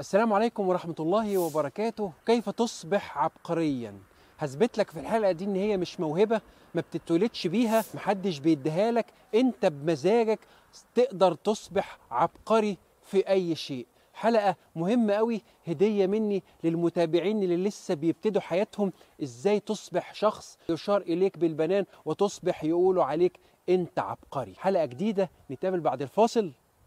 السلام عليكم ورحمة الله وبركاته كيف تصبح عبقريا هثبت لك في الحلقة دي ان هي مش موهبة ما بتتولدش بيها محدش بيديها لك انت بمزاجك تقدر تصبح عبقري في اي شيء حلقة مهمة قوي هدية مني للمتابعين اللي لسه بيبتدوا حياتهم ازاي تصبح شخص يشار اليك بالبنان وتصبح يقولوا عليك انت عبقري حلقة جديدة نتقابل بعد الفاصل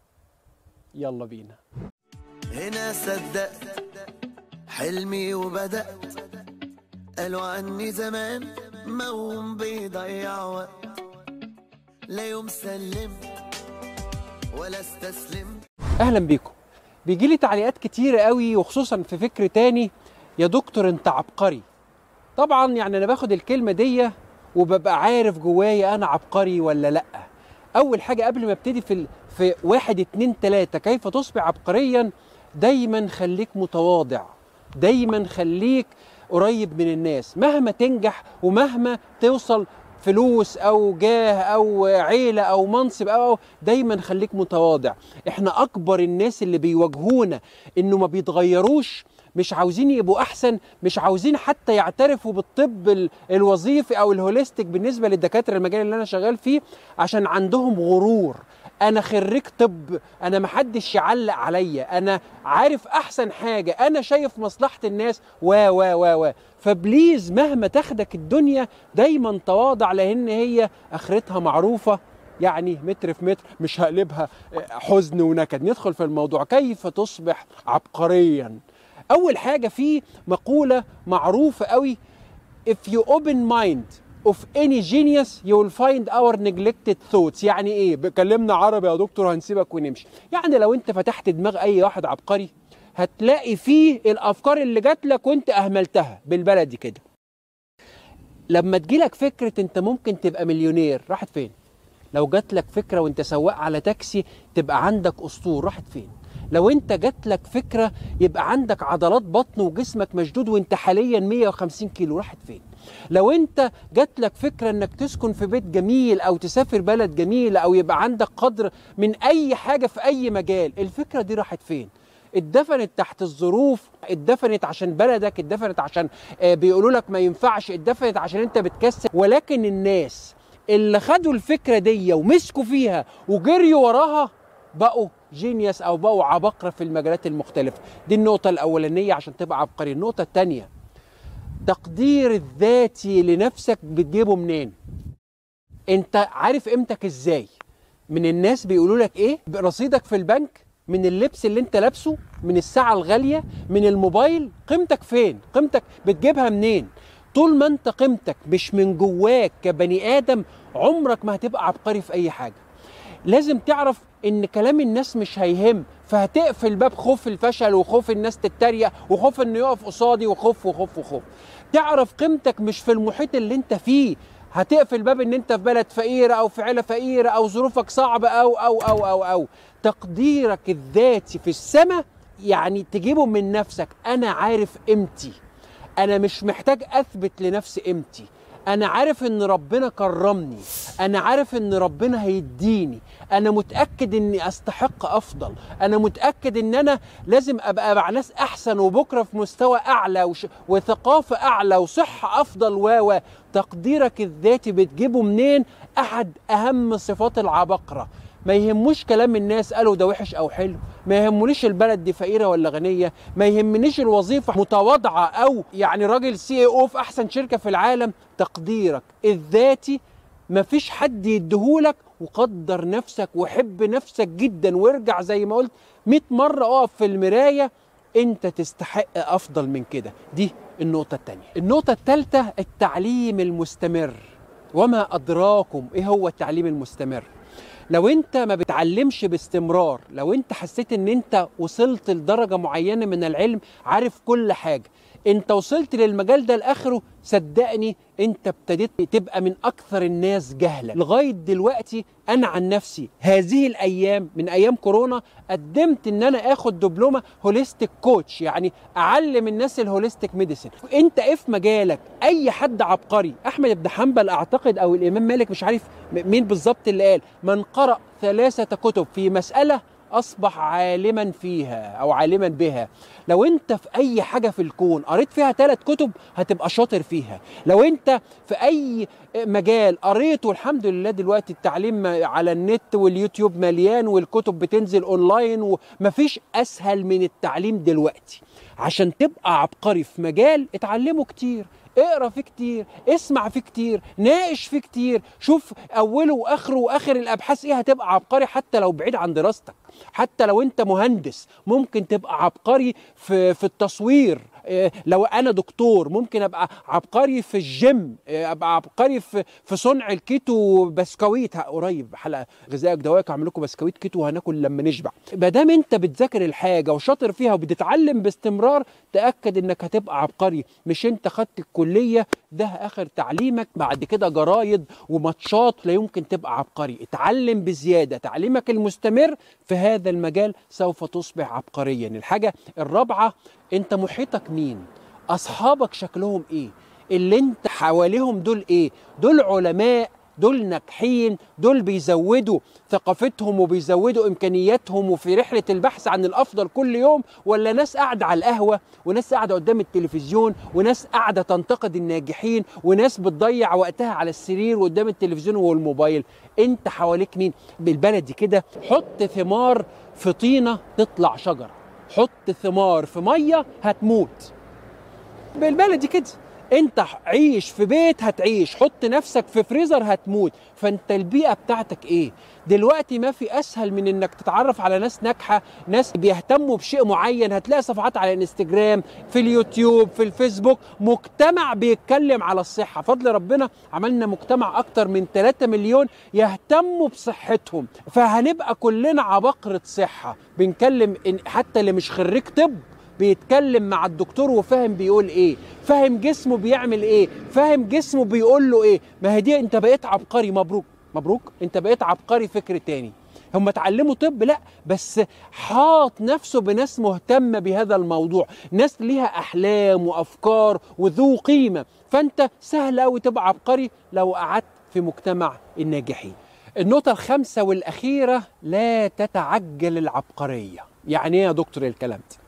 يلا بينا هنا صدقت حلمي وبدأت قالوا عني زمان موم بيضيع وقت لا يوم سلمت ولا استسلمت اهلا بيكم بيجي لي تعليقات كتيرة قوي وخصوصا في فكر تاني يا دكتور انت عبقري طبعا يعني انا باخد الكلمة دي وببقى عارف جوايا انا عبقري ولا لا اول حاجة قبل ما ابتدي في ال... في واحد اتنين تلاتة كيف تصبح عبقريا دايما خليك متواضع دايما خليك قريب من الناس مهما تنجح ومهما توصل فلوس او جاه او عيله او منصب او أو دايما خليك متواضع احنا اكبر الناس اللي بيواجهونا انه ما بيتغيروش مش عاوزين يبقوا احسن مش عاوزين حتى يعترفوا بالطب ال- الوظيفي او الهوليستيك بالنسبه للدكاتره المجال اللي انا شغال فيه عشان عندهم غرور انا خريج طب انا محدش يعلق عليا انا عارف احسن حاجه انا شايف مصلحه الناس و و و و فبليز مهما تاخدك الدنيا دايما تواضع لان هي اخرتها معروفه يعني متر في متر مش هقلبها حزن ونكد ندخل في الموضوع كيف تصبح عبقريا اول حاجه في مقوله معروفه قوي if you open mind of any genius you will find our neglected thoughts يعني ايه بكلمنا عربي يا دكتور هنسيبك ونمشي يعني لو انت فتحت دماغ اي واحد عبقري هتلاقي فيه الافكار اللي جات لك وانت اهملتها بالبلدي كده لما تجيلك فكره انت ممكن تبقى مليونير راحت فين لو جات لك فكره وانت سواق على تاكسي تبقى عندك اسطول راحت فين لو انت جات لك فكره يبقى عندك عضلات بطن وجسمك مشدود وانت حاليا 150 كيلو راحت فين لو انت جات لك فكره انك تسكن في بيت جميل او تسافر بلد جميله او يبقى عندك قدر من اي حاجه في اي مجال الفكره دي راحت فين اتدفنت تحت الظروف اتدفنت عشان بلدك اتدفنت عشان آه، بيقولوا لك ما ينفعش اتدفنت عشان انت بتكسب ولكن الناس اللي خدوا الفكره دي ومسكوا فيها وجريوا وراها بقوا جينيوس او بقوا عباقره في المجالات المختلفه دي النقطه الاولانيه عشان تبقى عبقري النقطه الثانيه تقدير الذاتي لنفسك بتجيبه منين انت عارف قيمتك ازاي من الناس بيقولوا لك ايه رصيدك في البنك من اللبس اللي انت لابسه من الساعة الغالية من الموبايل قيمتك فين قيمتك بتجيبها منين طول ما انت قيمتك مش من جواك كبني ادم عمرك ما هتبقى عبقري في اي حاجة لازم تعرف ان كلام الناس مش هيهم فهتقفل باب خوف الفشل وخوف الناس تتريق وخوف انه يقف قصادي وخوف وخوف وخوف تعرف قيمتك مش في المحيط اللي انت فيه هتقفل باب ان انت في بلد فقيرة او في عيلة فقيرة او ظروفك صعبة او او او او او تقديرك الذاتي في السماء يعني تجيبه من نفسك انا عارف قيمتي انا مش محتاج اثبت لنفسي قيمتي انا عارف ان ربنا كرمني انا عارف ان ربنا هيديني انا متاكد اني استحق افضل انا متاكد ان انا لازم ابقى مع ناس احسن وبكره في مستوى اعلى وش... وثقافه اعلى وصحه افضل و و تقديرك الذاتي بتجيبه منين احد اهم صفات العباقره ما يهموش كلام الناس قالوا ده وحش او حلو ما يهمنيش البلد دي فقيره ولا غنيه ما يهمنيش الوظيفه متواضعه او يعني راجل سي او في احسن شركه في العالم تقديرك الذاتي مفيش حد يديهولك وقدر نفسك وحب نفسك جدا وارجع زي ما قلت 100 مره اقف في المرايه انت تستحق افضل من كده دي النقطه الثانيه النقطه الثالثه التعليم المستمر وما ادراكم ايه هو التعليم المستمر لو انت ما بتعلمش باستمرار لو انت حسيت ان انت وصلت لدرجة معينة من العلم عارف كل حاجة انت وصلت للمجال ده لاخره صدقني انت ابتديت تبقى من اكثر الناس جهلا لغايه دلوقتي انا عن نفسي هذه الايام من ايام كورونا قدمت ان انا اخد دبلومه هوليستيك كوتش يعني اعلم الناس الهوليستيك ميديسن انت ايه في مجالك اي حد عبقري احمد بن حنبل اعتقد او الامام مالك مش عارف م- مين بالظبط اللي قال من قرأ ثلاثه كتب في مساله اصبح عالما فيها او عالما بها لو انت في اي حاجه في الكون قريت فيها ثلاث كتب هتبقى شاطر فيها لو انت في اي مجال قريت والحمد لله دلوقتي التعليم على النت واليوتيوب مليان والكتب بتنزل اونلاين ومفيش اسهل من التعليم دلوقتي عشان تبقى عبقري في مجال اتعلمه كتير اقرا فيه كتير اسمع فيه كتير ناقش فيه كتير شوف اوله واخره واخر الابحاث ايه هتبقى عبقري حتى لو بعيد عن دراستك حتى لو انت مهندس ممكن تبقى عبقري في في التصوير إيه، لو انا دكتور ممكن ابقى عبقري في الجيم إيه، ابقى عبقري في في صنع الكيتو بسكويت ه- قريب حلقه غذائك دواك هعمل لكم بسكويت كيتو وهناكل لما نشبع ما دام انت بتذاكر الحاجه وشاطر فيها وبتتعلم باستمرار تاكد انك هتبقى عبقري مش انت خدت الكليه ده اخر تعليمك بعد كده جرايد وماتشات لا يمكن تبقى عبقري اتعلم بزياده تعليمك المستمر في هذا المجال سوف تصبح عبقريا الحاجه الرابعه انت محيطك مين اصحابك شكلهم ايه اللي انت حواليهم دول ايه دول علماء دول ناجحين دول بيزودوا ثقافتهم وبيزودوا امكانياتهم وفي رحله البحث عن الافضل كل يوم ولا ناس قاعده على القهوه وناس قاعده قدام التلفزيون وناس قاعده تنتقد الناجحين وناس بتضيع وقتها على السرير وقدام التلفزيون والموبايل انت حواليك مين بالبلدي كده حط ثمار في طينه تطلع شجر حط ثمار في ميه هتموت بالبلدي كده انت عيش في بيت هتعيش حط نفسك في فريزر هتموت فانت البيئه بتاعتك ايه دلوقتي ما في اسهل من انك تتعرف على ناس ناجحه ناس بيهتموا بشيء معين هتلاقي صفحات على الانستجرام في اليوتيوب في الفيسبوك مجتمع بيتكلم على الصحه فضل ربنا عملنا مجتمع اكتر من 3 مليون يهتموا بصحتهم فهنبقى كلنا عبقرة صحه بنكلم إن حتى اللي مش خريج طب بيتكلم مع الدكتور وفاهم بيقول ايه فاهم جسمه بيعمل ايه فاهم جسمه بيقول له ايه ما هي دي انت بقيت عبقري مبروك مبروك انت بقيت عبقري فكر تاني هم اتعلموا طب لا بس حاط نفسه بناس مهتمة بهذا الموضوع ناس ليها أحلام وأفكار وذو قيمة فأنت سهل أوي تبقى عبقري لو قعدت في مجتمع الناجحين النقطة الخامسة والأخيرة لا تتعجل العبقرية يعني ايه يا دكتور الكلام ده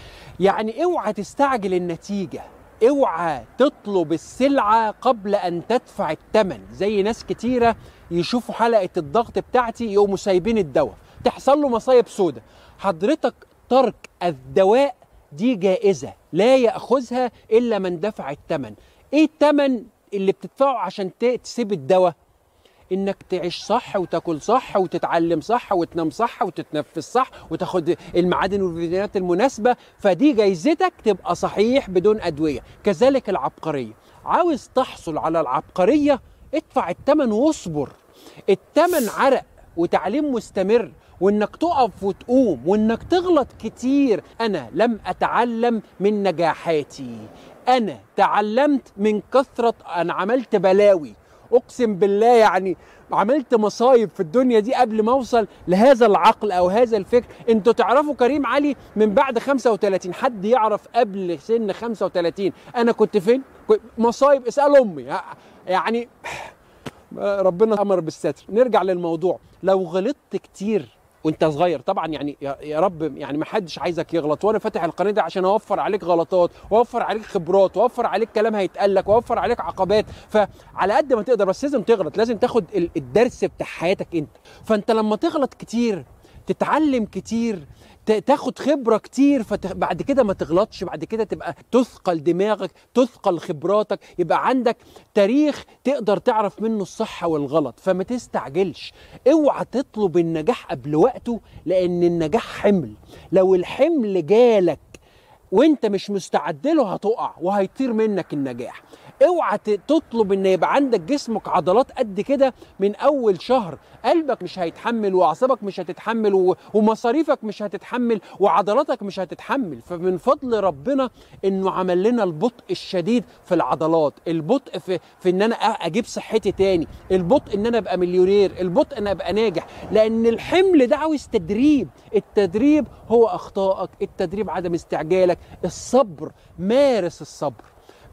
يعني اوعى تستعجل النتيجة اوعى تطلب السلعة قبل ان تدفع الثمن زي ناس كتيرة يشوفوا حلقة الضغط بتاعتي يقوموا سايبين الدواء تحصل له مصايب سودة حضرتك ترك الدواء دي جائزة لا يأخذها إلا من دفع الثمن إيه الثمن اللي بتدفعه عشان ت- تسيب الدواء انك تعيش صح وتاكل صح وتتعلم صح وتنام صح وتتنفس صح وتاخد المعادن والفيتامينات المناسبه فدي جايزتك تبقى صحيح بدون ادويه كذلك العبقريه عاوز تحصل على العبقريه ادفع الثمن واصبر الثمن عرق وتعليم مستمر وانك تقف وتقوم وانك تغلط كتير انا لم اتعلم من نجاحاتي انا تعلمت من كثره انا عملت بلاوي اقسم بالله يعني عملت مصايب في الدنيا دي قبل ما اوصل لهذا العقل او هذا الفكر انتوا تعرفوا كريم علي من بعد 35 حد يعرف قبل سن 35 انا كنت فين كنت- مصايب اسال امي يعني ربنا امر بالستر نرجع للموضوع لو غلطت كتير وانت صغير طبعا يعني يا يا رب يعني ما حدش عايزك يغلط وانا فاتح القناه دي عشان اوفر عليك غلطات واوفر عليك خبرات واوفر عليك كلام هيتقال لك واوفر عليك عقبات فعلى قد ما تقدر بس لازم تغلط لازم تاخد ال- الدرس بتاع حياتك انت فانت لما تغلط كتير تتعلم كتير ت- تاخد خبره كتير فبعد كده ما تغلطش بعد كده تبقى تثقل دماغك تثقل خبراتك يبقى عندك تاريخ تقدر تعرف منه الصح والغلط فما تستعجلش اوعى تطلب النجاح قبل وقته لان النجاح حمل لو الحمل جالك وانت مش مستعد له هتقع وهيطير منك النجاح اوعى ت- تطلب ان يبقى عندك جسمك عضلات قد كده من اول شهر قلبك مش هيتحمل واعصابك مش هتتحمل و- ومصاريفك مش هتتحمل وعضلاتك مش هتتحمل فمن فضل ربنا انه عمل لنا البطء الشديد في العضلات البطء في في ان انا أ- اجيب صحتي تاني البطء ان انا ابقى مليونير البطء ان ابقى ناجح لان الحمل ده عاوز تدريب التدريب هو اخطائك التدريب عدم استعجالك الصبر مارس الصبر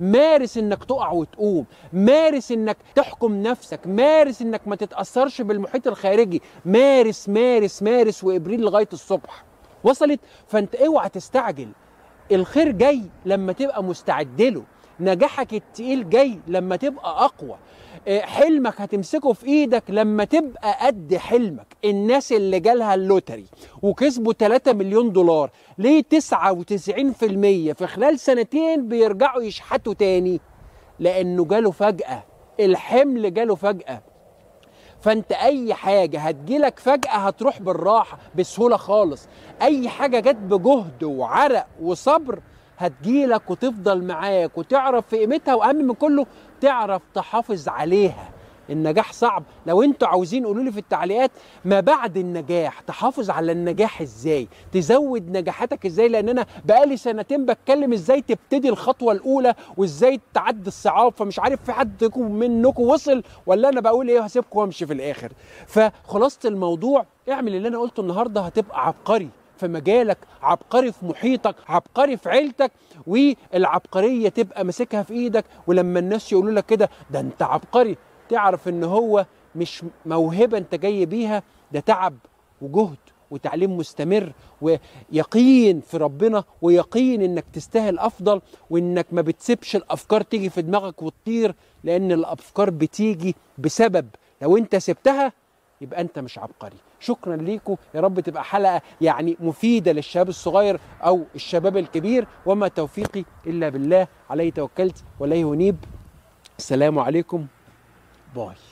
مارس انك تقع وتقوم مارس انك تحكم نفسك مارس انك ما تتاثرش بالمحيط الخارجي مارس مارس مارس وابريل لغايه الصبح وصلت فانت اوعى تستعجل الخير جاي لما تبقى مستعد له نجاحك التقيل جاي لما تبقى اقوى آه، حلمك هتمسكه في ايدك لما تبقى قد حلمك الناس اللي جالها اللوتري وكسبوا 3 مليون دولار ليه 99% في خلال سنتين بيرجعوا يشحتوا تاني لانه جاله فجأة الحمل جاله فجأة فانت اي حاجه هتجيلك فجاه هتروح بالراحه بسهوله خالص اي حاجه جت بجهد وعرق وصبر هتجيلك وتفضل معاك وتعرف في قيمتها واهم من كله تعرف تحافظ عليها النجاح صعب لو انتوا عاوزين قولوا لي في التعليقات ما بعد النجاح تحافظ على النجاح ازاي تزود نجاحاتك ازاي لان انا بقالي سنتين بتكلم ازاي تبتدي الخطوه الاولى وازاي تعدي الصعاب فمش عارف في حد منكم وصل ولا انا بقول ايه هسيبكم وامشي في الاخر فخلاصه الموضوع اعمل اللي انا قلته النهارده هتبقى عبقري في مجالك عبقري في محيطك عبقري في عيلتك والعبقريه تبقى ماسكها في ايدك ولما الناس يقولوا لك كده ده انت عبقري تعرف ان هو مش موهبه انت جاي بيها ده تعب وجهد وتعليم مستمر ويقين في ربنا ويقين انك تستاهل افضل وانك ما بتسيبش الافكار تيجي في دماغك وتطير لان الافكار بتيجي بسبب لو انت سبتها يبقى انت مش عبقري شكرا ليكم يا رب تبقى حلقه يعني مفيده للشباب الصغير او الشباب الكبير وما توفيقي الا بالله عليه توكلت واليه انيب السلام عليكم باي